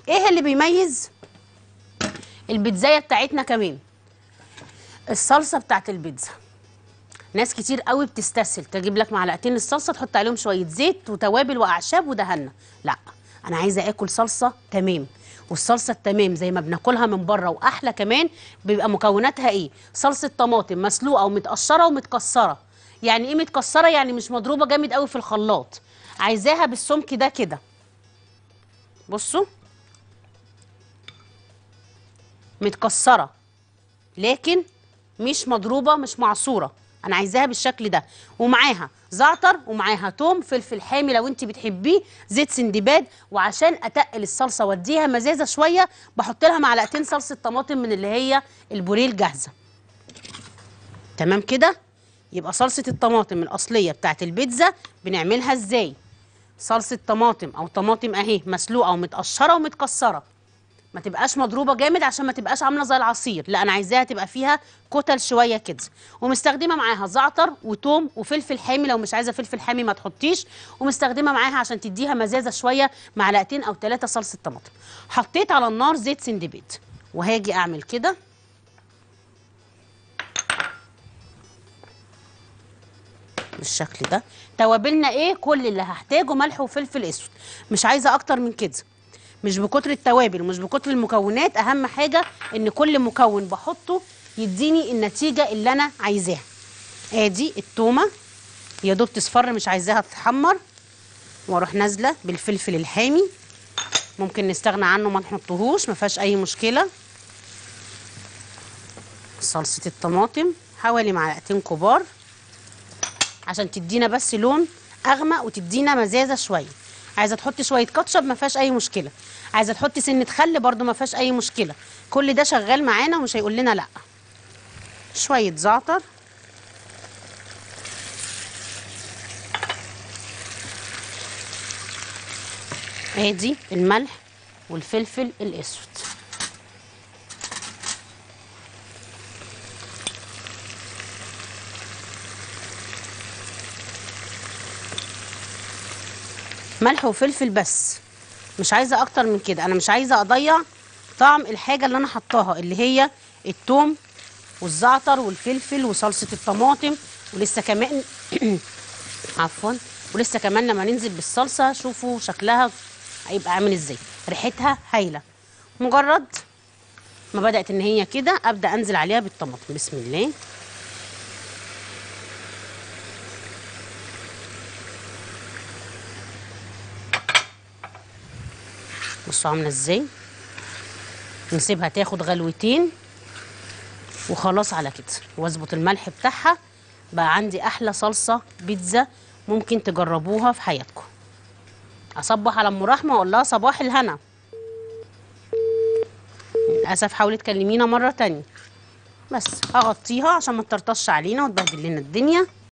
ايه اللي بيميز البيتزايه بتاعتنا كمان الصلصه بتاعت البيتزا ناس كتير قوي بتستسهل تجيب لك معلقتين الصلصه تحط عليهم شويه زيت وتوابل واعشاب ودهنه لا انا عايزه اكل صلصه تمام والصلصه التمام زي ما بناكلها من بره واحلى كمان بيبقى مكوناتها ايه صلصه طماطم مسلوقه ومتقشره ومتكسره يعني ايه متكسره يعني مش مضروبه جامد قوي في الخلاط عايزاها بالسمك ده كده بصوا متكسره لكن مش مضروبه مش معصوره انا عايزاها بالشكل ده ومعاها زعتر ومعاها توم فلفل حامي لو انت بتحبيه زيت سندباد وعشان اتقل الصلصه واديها مزازه شويه بحط لها معلقتين صلصه طماطم من اللي هي البوريه الجاهزه تمام كده يبقى صلصه الطماطم الاصليه بتاعت البيتزا بنعملها ازاي صلصه طماطم او طماطم اهي مسلوقه ومتقشره ومتكسره ما تبقاش مضروبه جامد عشان ما تبقاش عامله زي العصير لا انا عايزاها تبقى فيها كتل شويه كده ومستخدمه معاها زعتر وتوم وفلفل حامي لو مش عايزه فلفل حامي ما تحطيش ومستخدمه معاها عشان تديها مزازه شويه معلقتين او ثلاثه صلصه طماطم حطيت على النار زيت سندباد وهاجي اعمل كده بالشكل ده توابلنا ايه كل اللي هحتاجه ملح وفلفل اسود مش عايزه اكتر من كده مش بكتر التوابل ومش بكتر المكونات اهم حاجه ان كل مكون بحطه يديني النتيجه اللي انا عايزاها ادي التومه يا دوب تصفر مش عايزاها تتحمر واروح نازله بالفلفل الحامي ممكن نستغنى عنه ما نحطهوش ما فيهاش اي مشكله صلصه الطماطم حوالي معلقتين كبار عشان تدينا بس لون اغمق وتدينا مزازه شويه عايزه تحطي شويه كاتشب ما فيهاش اي مشكله عايزه تحطي سنه خل برده ما فيهاش اي مشكله كل ده شغال معانا ومش هيقول لنا لا شويه زعتر ادي الملح والفلفل الاسود ملح وفلفل بس مش عايزه اكتر من كده انا مش عايزه اضيع طعم الحاجه اللي انا حطاها اللي هي التوم والزعتر والفلفل وصلصه الطماطم ولسه كمان عفوا ولسه كمان لما ننزل بالصلصه شوفوا شكلها هيبقى عامل ازاي ريحتها هايله مجرد ما بدات ان هي كده ابدا انزل عليها بالطماطم بسم الله بصوا عامله ازاي نسيبها تاخد غلوتين وخلاص على كده واظبط الملح بتاعها بقى عندي احلى صلصه بيتزا ممكن تجربوها في حياتكم اصبح على ام رحمه واقول لها صباح الهنا للاسف حاولي تكلمينا مره تانية بس هغطيها عشان ما تطرطش علينا وتبهدل لنا الدنيا